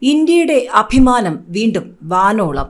ഇന്ത്യയുടെ അഭിമാനം വീണ്ടും വാനോളം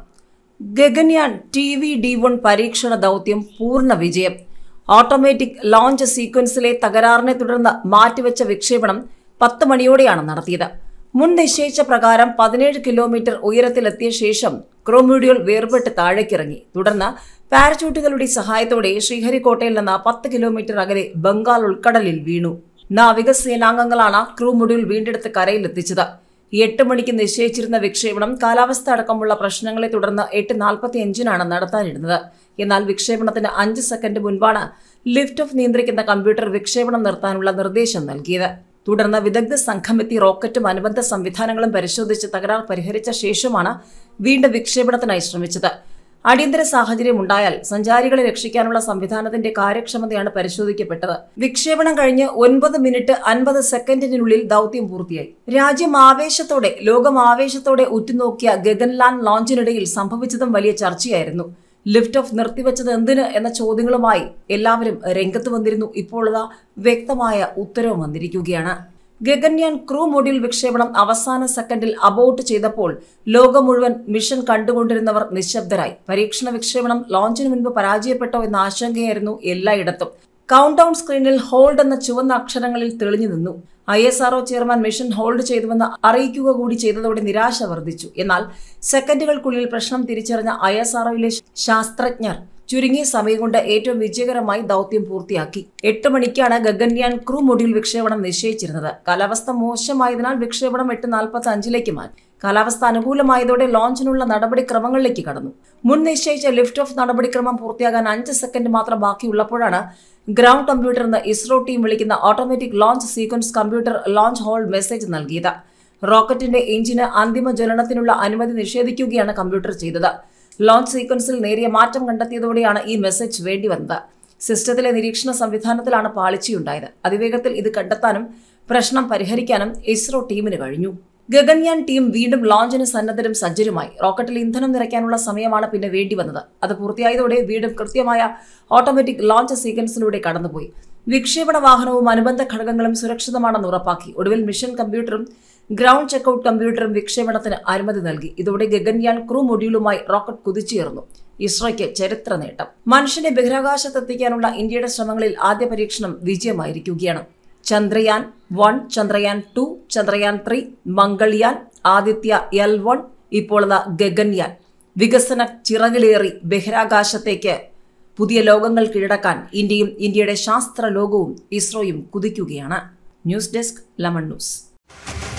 Gaganyaan T V D one പരീക്ഷണ ദൗത്യം പൂർണ്ണ വിജയം ഓട്ടോമാറ്റിക് ലോഞ്ച് സീക്വൻസിലെ തകരാറിനെ തുടർന്ന് മാറ്റിവെച്ച വിക്ഷേപണം പത്ത് മണിയോടെയാണ് നടത്തിയത് മുൻ നിശ്ചയിച്ച പ്രകാരം പതിനേഴ് കിലോമീറ്റർ ഉയരത്തിലെത്തിയ ശേഷം ക്രോമോഡ്യൂൾ വേർപെട്ട് താഴേക്കിറങ്ങി തുടർന്ന് പാരച്യൂട്ടുകളുടെ സഹായത്തോടെ ശ്രീഹരിക്കോട്ടയിൽ നിന്ന് പത്ത് കിലോമീറ്റർ അകലെ ബംഗാൾ ഉൾക്കടലിൽ വീണു നാവിക സേനാംഗങ്ങളാണ് ക്രൂ മൊഡ്യൂൾ വീണ്ടെടുത്ത് കരയിലെത്തിച്ചത് എട്ട് മണിക്ക് നിശ്ചയിച്ചിരുന്ന വിക്ഷേപണം കാലാവസ്ഥ അടക്കമുള്ള പ്രശ്നങ്ങളെ തുടർന്ന് എട്ട് നാൽപ്പത്തി അഞ്ചിനാണ് നടത്താനിരുന്നത് എന്നാൽ വിക്ഷേപണത്തിന് അഞ്ച് സെക്കൻഡ് മുൻപാണ് ലിഫ്റ്റ് ഓഫ് നിയന്ത്രിക്കുന്ന കമ്പ്യൂട്ടർ വിക്ഷേപണം നിർത്താനുള്ള നിർദ്ദേശം നൽകിയത് തുടർന്ന് വിദഗ്ധ സംഘമെത്തി റോക്കറ്റും അനുബന്ധ സംവിധാനങ്ങളും പരിശോധിച്ച് തകരാർ പരിഹരിച്ച ശേഷമാണ് വീണ്ടും വിക്ഷേപണത്തിനായി ശ്രമിച്ചത് അടിയന്തര സാഹചര്യം ഉണ്ടായാൽ സഞ്ചാരികളെ രക്ഷിക്കാനുള്ള സംവിധാനത്തിന്റെ കാര്യക്ഷമതയാണ് പരിശോധിക്കപ്പെട്ടത് വിക്ഷേപണം കഴിഞ്ഞ് ഒൻപത് മിനിറ്റ് അൻപത് സെക്കൻഡിനുള്ളിൽ ദൗത്യം പൂർത്തിയായി രാജ്യം ആവേശത്തോടെ ലോകം ആവേശത്തോടെ ഉറ്റുനോക്കിയ ഗഗൻലാൻ ലോഞ്ചിനിടയിൽ സംഭവിച്ചതും വലിയ ചർച്ചയായിരുന്നു ലിഫ്റ്റ് ഓഫ് നിർത്തിവെച്ചത് എന്തിന് എന്ന ചോദ്യങ്ങളുമായി എല്ലാവരും രംഗത്ത് വന്നിരുന്നു ഇപ്പോൾ ഇതാ വ്യക്തമായ ഉത്തരവും വന്നിരിക്കുകയാണ് ഗഗൻയാൻ ക്രൂ മൊഡ്യൂൾ വിക്ഷേപണം അവസാന സെക്കൻഡിൽ അബോട്ട് ചെയ്തപ്പോൾ ലോകം മുഴുവൻ മിഷൻ കണ്ടുകൊണ്ടിരുന്നവർ നിശബ്ദരായി പരീക്ഷണ വിക്ഷേപണം ലോഞ്ചിന് മുൻപ് പരാജയപ്പെട്ടോ എന്ന ആശങ്കയായിരുന്നു എല്ലായിടത്തും കൗണ്ട് ഡൗൺ സ്ക്രീനിൽ ഹോൾഡ് എന്ന ചുവന്ന അക്ഷരങ്ങളിൽ തെളിഞ്ഞു നിന്നു I S R O chairman mission hold ചെയ്തുവെന്ന് അറിയിക്കുക കൂടി ചെയ്തതോടെ നിരാശ വർദ്ധിച്ചു എന്നാൽ സെക്കൻഡുകൾക്കുള്ളിൽ പ്രശ്നം തിരിച്ചറിഞ്ഞ ഐ എസ് ആർഒയിലെ ശാസ്ത്രജ്ഞർ ചുരുങ്ങിയ സമയം കൊണ്ട് ഏറ്റവും വിജയകരമായി ദൗത്യം പൂർത്തിയാക്കി എട്ട് മണിക്കാണ് ഗഗൻയാൻ ക്രൂ മൊഡ്യൂൾ വിക്ഷേപണം നിശ്ചയിച്ചിരുന്നത് കാലാവസ്ഥ മോശമായതിനാൽ വിക്ഷേപണം എട്ട് നാൽപ്പത്തി അഞ്ചിലേക്ക് മാറ്റി കാലാവസ്ഥ അനുകൂലമായതോടെ ലോഞ്ചിനുള്ള നടപടിക്രമങ്ങളിലേക്ക് കടന്നു മുൻ നിശ്ചയിച്ച ലിഫ്റ്റ് ഓഫ് നടപടിക്രമം പൂർത്തിയാകാൻ അഞ്ച് സെക്കൻഡ് മാത്രം ബാക്കിയുള്ളപ്പോഴാണ് ഗ്രൗണ്ട് കമ്പ്യൂട്ടർ എന്ന് ഇസ്രോ ടീം വിളിക്കുന്ന automatic launch sequence computer launch hold message നൽകിയത് റോക്കറ്റിന്റെ എഞ്ചിന് അന്തിമ ജ്വലനത്തിനുള്ള അനുമതി നിഷേധിക്കുകയാണ് കമ്പ്യൂട്ടർ ചെയ്തത് ലോഞ്ച് സീക്വൻസിൽ നേരിയ മാറ്റം കണ്ടെത്തിയതോടെയാണ് ഈ മെസ്സേജ് വേണ്ടി വന്നത് സിസ്റ്റത്തിലെ നിരീക്ഷണ സംവിധാനത്തിലാണ് പാളിച്ചയുണ്ടായത് അതിവേഗത്തിൽ ഇത് കണ്ടെത്താനും പ്രശ്നം പരിഹരിക്കാനും ഇസ്രോ ടീമിന് കഴിഞ്ഞു ഗഗൻയാൻ ടീം വീണ്ടും ലോഞ്ചിന് സന്നദ്ധരും സജ്ജരുമായി റോക്കറ്റിൽ ഇന്ധനം നിറയ്ക്കാനുള്ള സമയമാണ് പിന്നെ വേണ്ടി വന്നത് അത് പൂർത്തിയായതോടെ വീണ്ടും കൃത്യമായ ഓട്ടോമാറ്റിക് ലോഞ്ച് സീക്വൻസിലൂടെ കടന്നുപോയി വിക്ഷേപണ വാഹനവും അനുബന്ധ ഘടകങ്ങളും സുരക്ഷിതമാണെന്ന് ഉറപ്പാക്കി ഒടുവിൽ മിഷൻ കമ്പ്യൂട്ടറും ഗ്രൗണ്ട് ചെക്കൌട്ട് കമ്പ്യൂട്ടറും വിക്ഷേപണത്തിന് അനുമതി നൽകി ഇതോടെ ഗഗൻയാൻ ക്രൂ മൊഡ്യൂളുമായി റോക്കറ്റ് കുതിച്ചുയർന്നു ഇസ്രോയ്ക്ക് ചരിത്ര നേട്ടം മനുഷ്യനെ ബഹിരാകാശത്തെത്തിക്കാനുള്ള ഇന്ത്യയുടെ ശ്രമങ്ങളിൽ ആദ്യ പരീക്ഷണം വിജയമായിരിക്കുകയാണ് Chandrayaan one Chandrayaan two Chandrayaan three Mangalyaan Aditya L one ഇപ്പോൾ ഗഗൻയാൻ വികസന ചിറകിലേറി ബഹിരാകാശത്തേക്ക് പുതിയ ലോകങ്ങൾ കീഴടക്കാൻ ഇന്ത്യയും ഇന്ത്യയുടെ ശാസ്ത്ര ലോകവും ഇസ്രോയും കുതിക്കുകയാണ് ന്യൂസ് ഡെസ്ക് ലെമൺ ന്യൂസ്